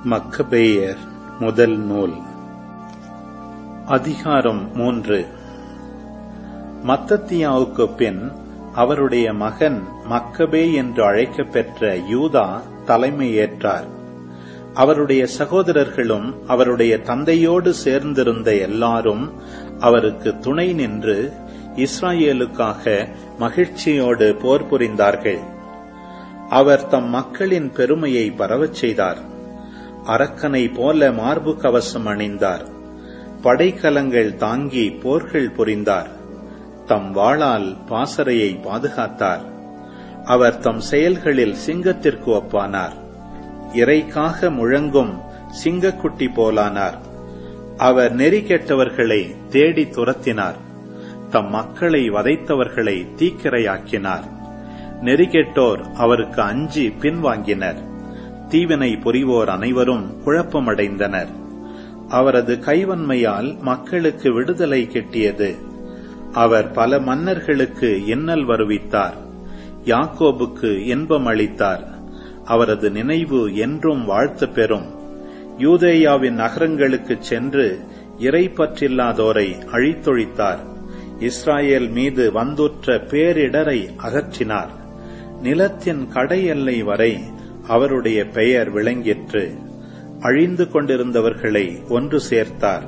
மக்கபேயர் முதல் நூல் அதிகாரம் மூன்று மத்தத்தியாவுக்கு பின் அவருடைய மகன் மக்கபே என்று அழைக்கப் பெற்ற யூதா தலைமையேற்றார் அவருடைய சகோதரர்களும் அவருடைய தந்தையோடு சேர்ந்திருந்த எல்லாரும் அவருக்கு துணை நின்று இஸ்ராயேலுக்காக மகிழ்ச்சியோடு போர் புரிந்தார்கள் அவர் தம் மக்களின் பெருமையை பரவச் செய்தார் அரக்கனை போல மார்பு கவசம் அணிந்தார் படைக்கலங்கள் தாங்கி போர்கள் புரிந்தார் தம் வாளால் பாசறையை பாதுகாத்தார் அவர் தம் செயல்களில் சிங்கத்திற்கு ஒப்பானார் இறைக்காக முழங்கும் சிங்கக்குட்டி போலானார் அவர் நெறி கெட்டவர்களை தேடி துரத்தினார் தம் மக்களை வதைத்தவர்களை தீக்கிரையாக்கினார் நெறிகெட்டோர் அவருக்கு அஞ்சி பின்வாங்கினர் தீவினை புரிவோர் அனைவரும் குழப்பமடைந்தனர் அவரது கைவன்மையால் மக்களுக்கு விடுதலை கிட்டியது அவர் பல மன்னர்களுக்கு இன்னல் வருவித்தார் யாக்கோபுக்கு இன்பம் அளித்தார் அவரது நினைவு என்றும் வாழ்த்து பெறும் யூதேயாவின் நகரங்களுக்குச் சென்று இறை பற்றில்லாதோரை அழித்தொழித்தார் இஸ்ராயேல் மீது வந்துற்ற பேரிடரை அகற்றினார் நிலத்தின் கடை எல்லை வரை அவருடைய பெயர் விளங்கிற்று அழிந்து கொண்டிருந்தவர்களை ஒன்று சேர்த்தார்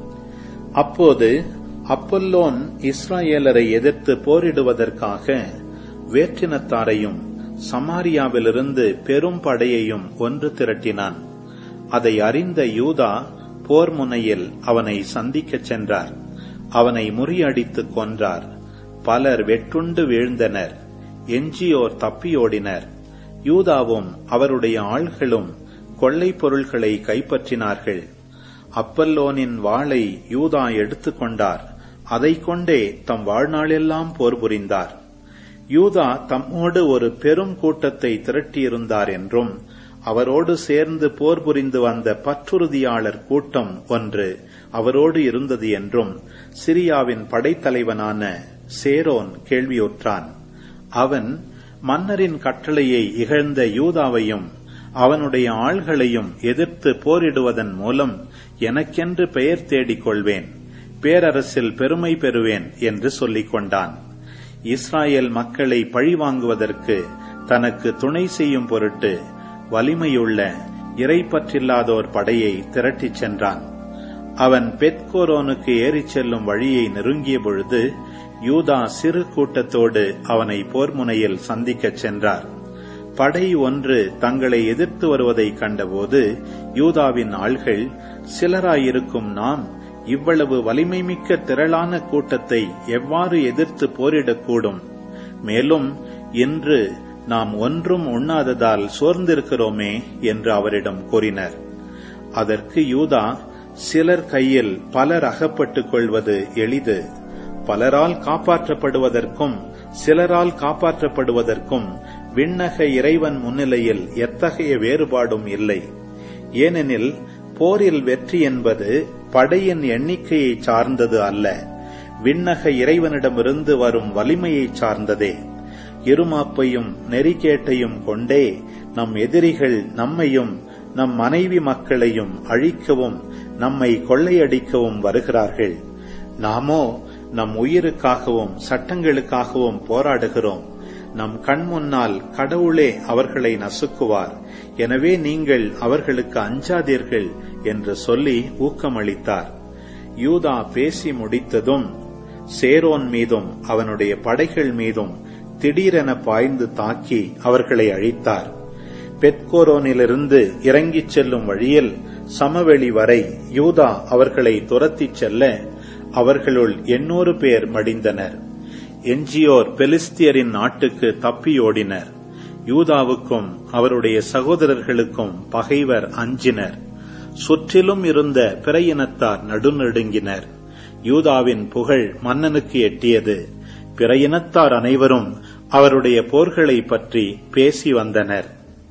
அப்போது அப்பல்லோன் இஸ்ராயேலரை எதிர்த்து போரிடுவதற்காக வேற்றினத்தாரையும் சமாரியாவிலிருந்து பெரும் படையையும் ஒன்று திரட்டினான் அதை அறிந்த யூதா போர் முனையில் அவனை சந்திக்கச் சென்றார் அவனை முறியடித்துக் கொன்றார் பலர் வெட்டுண்டு வீழ்ந்தனர் எஞ்சியோர் தப்பியோடினர் யூதாவும் அவருடைய ஆள்களும் கொள்ளைப் பொருள்களை கைப்பற்றினார்கள் அப்பல்லோனின் வாளை யூதா எடுத்துக்கொண்டார் அதை கொண்டே தம் வாழ்நாளெல்லாம் போர் புரிந்தார் யூதா தம்மோடு ஒரு பெரும் கூட்டத்தை திரட்டியிருந்தார் என்றும் அவரோடு சேர்ந்து போர் புரிந்து வந்த பற்றுறுதியாளர் கூட்டம் ஒன்று அவரோடு இருந்தது என்றும் சிரியாவின் படைத்தலைவனான சேரோன் கேள்வியுற்றான் அவன் மன்னரின் கட்டளையை இகழ்ந்த யூதாவையும் அவனுடைய ஆள்களையும் எதிர்த்து போரிடுவதன் மூலம் எனக்கென்று பெயர் தேடிக் கொள்வேன் பேரரசில் பெருமை பெறுவேன் என்று சொல்லிக் கொண்டான் இஸ்ராயேல் மக்களை பழிவாங்குவதற்கு தனக்கு துணை செய்யும் பொருட்டு வலிமையுள்ள இறைப்பற்றில்லாதோர் படையை திரட்டிச் சென்றான் அவன் பெத்கோரோனுக்கு ஏறிச் செல்லும் வழியை நெருங்கிய பொழுது யூதா சிறு கூட்டத்தோடு அவனை போர் முனையில் சந்திக்கச் சென்றார் படை ஒன்று தங்களை எதிர்த்து வருவதை கண்டபோது யூதாவின் ஆள்கள் சிலராயிருக்கும் நாம் இவ்வளவு வலிமைமிக்க திரளான கூட்டத்தை எவ்வாறு எதிர்த்து போரிடக்கூடும் மேலும் இன்று நாம் ஒன்றும் உண்ணாததால் சோர்ந்திருக்கிறோமே என்று அவரிடம் கூறினர் அதற்கு யூதா சிலர் கையில் பலர் அகப்பட்டுக் கொள்வது எளிது பலரால் காப்பாற்றப்படுவதற்கும் சிலரால் காப்பாற்றப்படுவதற்கும் விண்ணக இறைவன் முன்னிலையில் எத்தகைய வேறுபாடும் இல்லை ஏனெனில் போரில் வெற்றி என்பது படையின் எண்ணிக்கையை சார்ந்தது அல்ல விண்ணக இறைவனிடமிருந்து வரும் வலிமையை சார்ந்ததே இருமாப்பையும் நெறிகேட்டையும் கொண்டே நம் எதிரிகள் நம்மையும் நம் மனைவி மக்களையும் அழிக்கவும் நம்மை கொள்ளையடிக்கவும் வருகிறார்கள் நாமோ நம் உயிருக்காகவும் சட்டங்களுக்காகவும் போராடுகிறோம் நம் கண் முன்னால் கடவுளே அவர்களை நசுக்குவார் எனவே நீங்கள் அவர்களுக்கு அஞ்சாதீர்கள் என்று சொல்லி ஊக்கமளித்தார் யூதா பேசி முடித்ததும் சேரோன் மீதும் அவனுடைய படைகள் மீதும் திடீரென பாய்ந்து தாக்கி அவர்களை அழித்தார் பெட்கோரோனிலிருந்து இறங்கிச் செல்லும் வழியில் சமவெளி வரை யூதா அவர்களை துரத்திச் செல்ல அவர்களுள் எண்ணூறு பேர் மடிந்தனர் எஞ்சியோர் பெலிஸ்தியரின் நாட்டுக்கு தப்பியோடினர் யூதாவுக்கும் அவருடைய சகோதரர்களுக்கும் பகைவர் அஞ்சினர் சுற்றிலும் இருந்த பிற இனத்தார் நடுநடுங்கினர் யூதாவின் புகழ் மன்னனுக்கு எட்டியது பிற இனத்தார் அனைவரும் அவருடைய போர்களை பற்றி பேசி வந்தனர்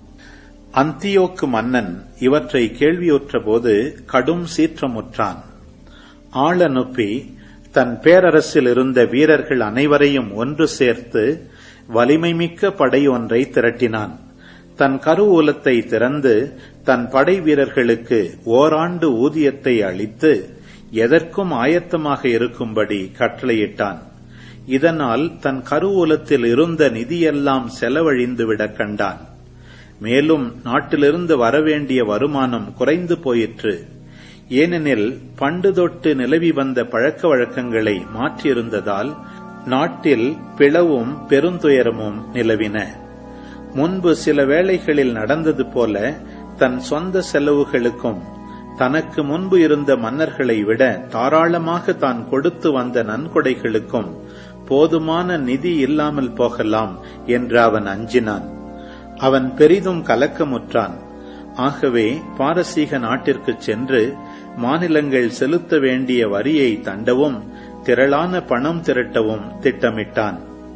அந்தியோக்கு மன்னன் இவற்றை கேள்வியுற்ற போது கடும் சீற்றமுற்றான் ஆள் அனுப்பி தன் பேரரசில் இருந்த வீரர்கள் அனைவரையும் ஒன்று சேர்த்து வலிமைமிக்க படை ஒன்றை திரட்டினான் தன் கருவூலத்தை திறந்து தன் படை வீரர்களுக்கு ஓராண்டு ஊதியத்தை அளித்து எதற்கும் ஆயத்தமாக இருக்கும்படி கட்டளையிட்டான் இதனால் தன் கருவூலத்தில் இருந்த நிதியெல்லாம் செலவழிந்துவிடக் கண்டான் மேலும் நாட்டிலிருந்து வரவேண்டிய வருமானம் குறைந்து போயிற்று ஏனெனில் பண்டு தொட்டு நிலவி வந்த பழக்க வழக்கங்களை மாற்றியிருந்ததால் நாட்டில் பிளவும் பெருந்துயரமும் நிலவின முன்பு சில வேளைகளில் நடந்தது போல தன் சொந்த செலவுகளுக்கும் தனக்கு முன்பு இருந்த மன்னர்களை விட தாராளமாக தான் கொடுத்து வந்த நன்கொடைகளுக்கும் போதுமான நிதி இல்லாமல் போகலாம் என்று அவன் அஞ்சினான் அவன் பெரிதும் கலக்கமுற்றான் ஆகவே பாரசீக நாட்டிற்கு சென்று மாநிலங்கள் செலுத்த வேண்டிய வரியை தண்டவும் திரளான பணம் திரட்டவும் திட்டமிட்டான்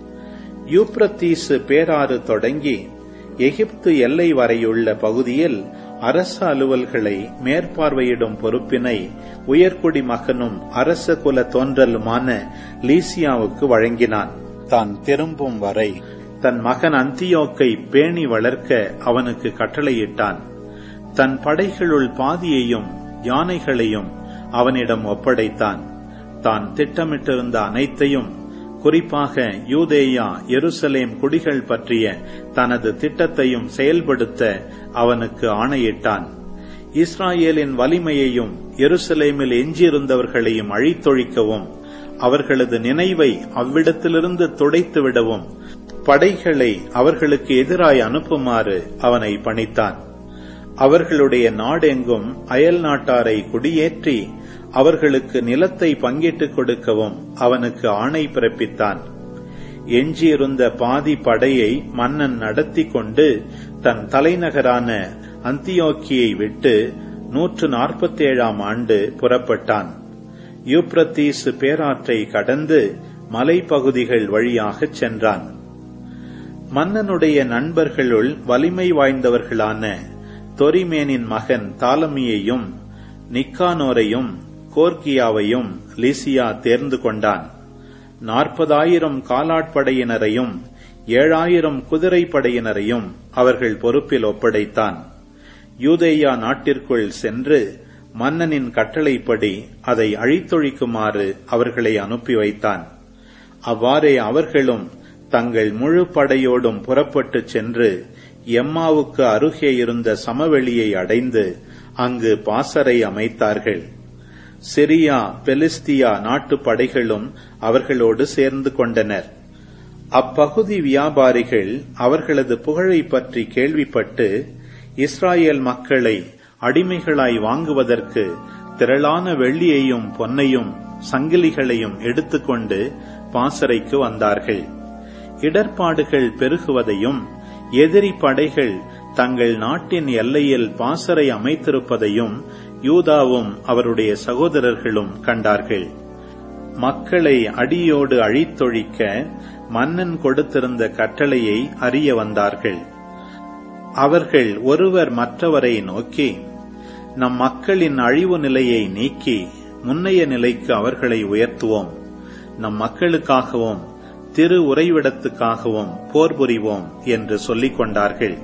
யூப்ரத்தீசு பேராறு தொடங்கி எகிப்து எல்லை வரையுள்ள பகுதியில் அரச அலுவல்களை மேற்பார்வையிடும் பொறுப்பினை உயர்குடி மகனும் அரச குல தோன்றலுமான லீசியாவுக்கு வழங்கினான் தான் திரும்பும் வரை தன் மகன் அந்தியோக்கை பேணி வளர்க்க அவனுக்கு கட்டளையிட்டான் தன் படைகளுள் பாதியையும் யானைகளையும் அவனிடம் ஒப்படைத்தான் தான் திட்டமிட்டிருந்த அனைத்தையும் குறிப்பாக யூதேயா எருசலேம் குடிகள் பற்றிய தனது திட்டத்தையும் செயல்படுத்த அவனுக்கு ஆணையிட்டான் இஸ்ராயேலின் வலிமையையும் எருசலேமில் எஞ்சியிருந்தவர்களையும் அழித்தொழிக்கவும் அவர்களது நினைவை அவ்விடத்திலிருந்து துடைத்துவிடவும் படைகளை அவர்களுக்கு எதிராய் அனுப்புமாறு அவனை பணித்தான் அவர்களுடைய நாடெங்கும் அயல் நாட்டாரை குடியேற்றி அவர்களுக்கு நிலத்தை பங்கிட்டுக் கொடுக்கவும் அவனுக்கு ஆணை பிறப்பித்தான் எஞ்சியிருந்த பாதி படையை மன்னன் நடத்தி கொண்டு தன் தலைநகரான அந்தியோக்கியை விட்டு நூற்று நாற்பத்தேழாம் ஆண்டு புறப்பட்டான் யூப்ரத்தீசு பேராற்றை கடந்து மலைப்பகுதிகள் வழியாகச் சென்றான் மன்னனுடைய நண்பர்களுள் வலிமை வாய்ந்தவர்களான தொரிமேனின் மகன் தாலமியையும் நிக்கானோரையும் கோர்கியாவையும் லிசியா தேர்ந்து கொண்டான் நாற்பதாயிரம் காலாட்படையினரையும் ஏழாயிரம் குதிரை படையினரையும் அவர்கள் பொறுப்பில் ஒப்படைத்தான் யூதேயா நாட்டிற்குள் சென்று மன்னனின் கட்டளைப்படி அதை அழித்தொழிக்குமாறு அவர்களை அனுப்பி வைத்தான் அவ்வாறே அவர்களும் தங்கள் முழு படையோடும் புறப்பட்டுச் சென்று எம்மாவுக்கு அருகே இருந்த சமவெளியை அடைந்து அங்கு பாசறை அமைத்தார்கள் சிரியா பெலிஸ்தியா நாட்டு படைகளும் அவர்களோடு சேர்ந்து கொண்டனர் அப்பகுதி வியாபாரிகள் அவர்களது புகழை பற்றி கேள்விப்பட்டு இஸ்ராயேல் மக்களை அடிமைகளாய் வாங்குவதற்கு திரளான வெள்ளியையும் பொன்னையும் சங்கிலிகளையும் எடுத்துக்கொண்டு பாசறைக்கு வந்தார்கள் இடர்பாடுகள் பெருகுவதையும் எதிரி படைகள் தங்கள் நாட்டின் எல்லையில் பாசறை அமைத்திருப்பதையும் யூதாவும் அவருடைய சகோதரர்களும் கண்டார்கள் மக்களை அடியோடு அழித்தொழிக்க மன்னன் கொடுத்திருந்த கட்டளையை அறிய வந்தார்கள் அவர்கள் ஒருவர் மற்றவரை நோக்கி நம் மக்களின் அழிவு நிலையை நீக்கி முன்னைய நிலைக்கு அவர்களை உயர்த்துவோம் நம் மக்களுக்காகவும் திரு உறைவிடத்துக்காகவும் போர் புரிவோம் என்று சொல்லிக் கொண்டார்கள்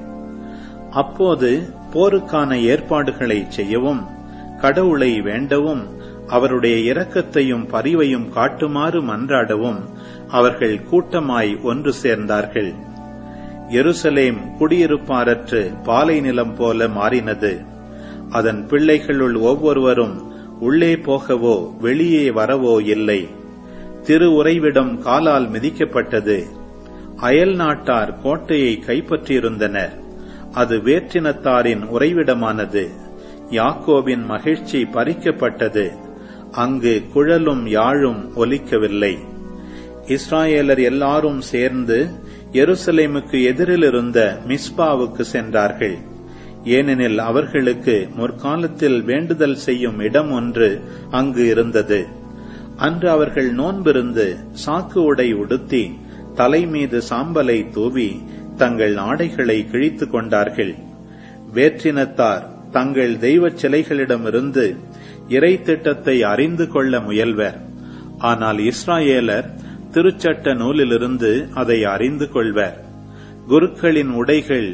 அப்போது போருக்கான ஏற்பாடுகளை செய்யவும் கடவுளை வேண்டவும் அவருடைய இரக்கத்தையும் பரிவையும் காட்டுமாறு மன்றாடவும் அவர்கள் கூட்டமாய் ஒன்று சேர்ந்தார்கள் எருசலேம் குடியிருப்பாரற்று பாலை நிலம் போல மாறினது அதன் பிள்ளைகளுள் ஒவ்வொருவரும் உள்ளே போகவோ வெளியே வரவோ இல்லை திரு உறைவிடம் காலால் மிதிக்கப்பட்டது அயல் நாட்டார் கோட்டையை கைப்பற்றியிருந்தனர் அது வேற்றினத்தாரின் உறைவிடமானது யாக்கோபின் மகிழ்ச்சி பறிக்கப்பட்டது அங்கு குழலும் யாழும் ஒலிக்கவில்லை இஸ்ராயேலர் எல்லாரும் சேர்ந்து எருசலேமுக்கு எதிரில் இருந்த மிஸ்பாவுக்கு சென்றார்கள் ஏனெனில் அவர்களுக்கு முற்காலத்தில் வேண்டுதல் செய்யும் இடம் ஒன்று அங்கு இருந்தது அன்று அவர்கள் நோன்பிருந்து சாக்கு உடை உடுத்தி தலை மீது சாம்பலை தூவி தங்கள் ஆடைகளை கிழித்துக் கொண்டார்கள் வேற்றினத்தார் தங்கள் தெய்வச் சிலைகளிடமிருந்து இறை திட்டத்தை அறிந்து கொள்ள முயல்வர் ஆனால் இஸ்ராயேலர் திருச்சட்ட நூலிலிருந்து அதை அறிந்து கொள்வர் குருக்களின் உடைகள்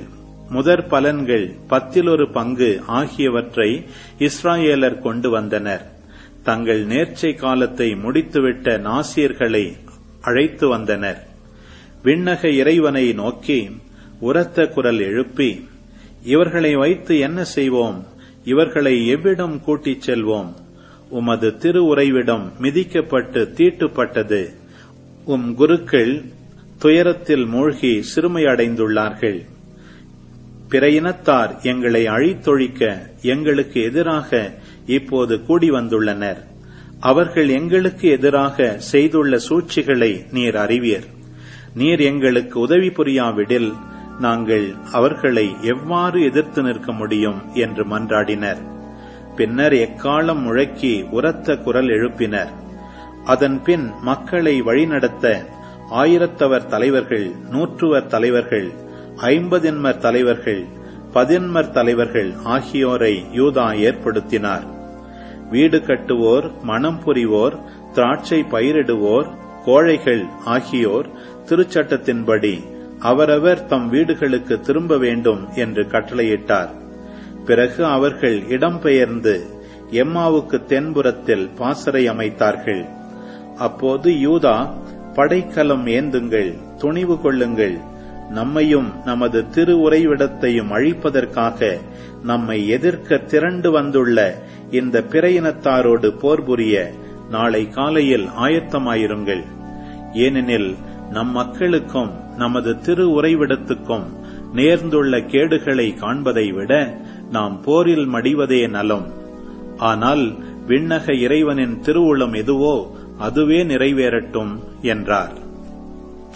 முதற் பலன்கள் பத்தில் ஒரு பங்கு ஆகியவற்றை இஸ்ராயேலர் கொண்டு வந்தனர் தங்கள் நேர்ச்சை காலத்தை முடித்துவிட்ட நாசியர்களை அழைத்து வந்தனர் விண்ணக இறைவனை நோக்கி உரத்த குரல் எழுப்பி இவர்களை வைத்து என்ன செய்வோம் இவர்களை எவ்விடம் கூட்டிச் செல்வோம் உமது திரு உறைவிடம் மிதிக்கப்பட்டு தீட்டுப்பட்டது உம் குருக்கள் துயரத்தில் மூழ்கி சிறுமையடைந்துள்ளார்கள் பிற இனத்தார் எங்களை அழித்தொழிக்க எங்களுக்கு எதிராக இப்போது கூடி வந்துள்ளனர் அவர்கள் எங்களுக்கு எதிராக செய்துள்ள சூழ்ச்சிகளை நீர் அறிவீர் நீர் எங்களுக்கு உதவி புரியாவிடில் நாங்கள் அவர்களை எவ்வாறு எதிர்த்து நிற்க முடியும் என்று மன்றாடினர் பின்னர் எக்காலம் முழக்கி உரத்த குரல் எழுப்பினர் அதன் பின் மக்களை வழிநடத்த ஆயிரத்தவர் தலைவர்கள் நூற்றுவர் தலைவர்கள் ஐம்பதின்மர் தலைவர்கள் பதின்மர் தலைவர்கள் ஆகியோரை யூதா ஏற்படுத்தினார் வீடு கட்டுவோர் மனம் புரிவோர் திராட்சை பயிரிடுவோர் கோழைகள் ஆகியோர் திருச்சட்டத்தின்படி அவரவர் தம் வீடுகளுக்கு திரும்ப வேண்டும் என்று கட்டளையிட்டார் பிறகு அவர்கள் இடம்பெயர்ந்து எம்மாவுக்கு தென்புறத்தில் பாசறை அமைத்தார்கள் அப்போது யூதா படைக்கலம் ஏந்துங்கள் துணிவு கொள்ளுங்கள் நம்மையும் நமது திரு உறைவிடத்தையும் அழிப்பதற்காக நம்மை எதிர்க்க திரண்டு வந்துள்ள இந்த பிற இனத்தாரோடு போர் புரிய நாளை காலையில் ஆயத்தமாயிருங்கள் ஏனெனில் நம் மக்களுக்கும் நமது திரு உறைவிடத்துக்கும் நேர்ந்துள்ள கேடுகளை காண்பதை விட நாம் போரில் மடிவதே நலம் ஆனால் விண்ணக இறைவனின் திருவுளம் எதுவோ அதுவே நிறைவேறட்டும் என்றார்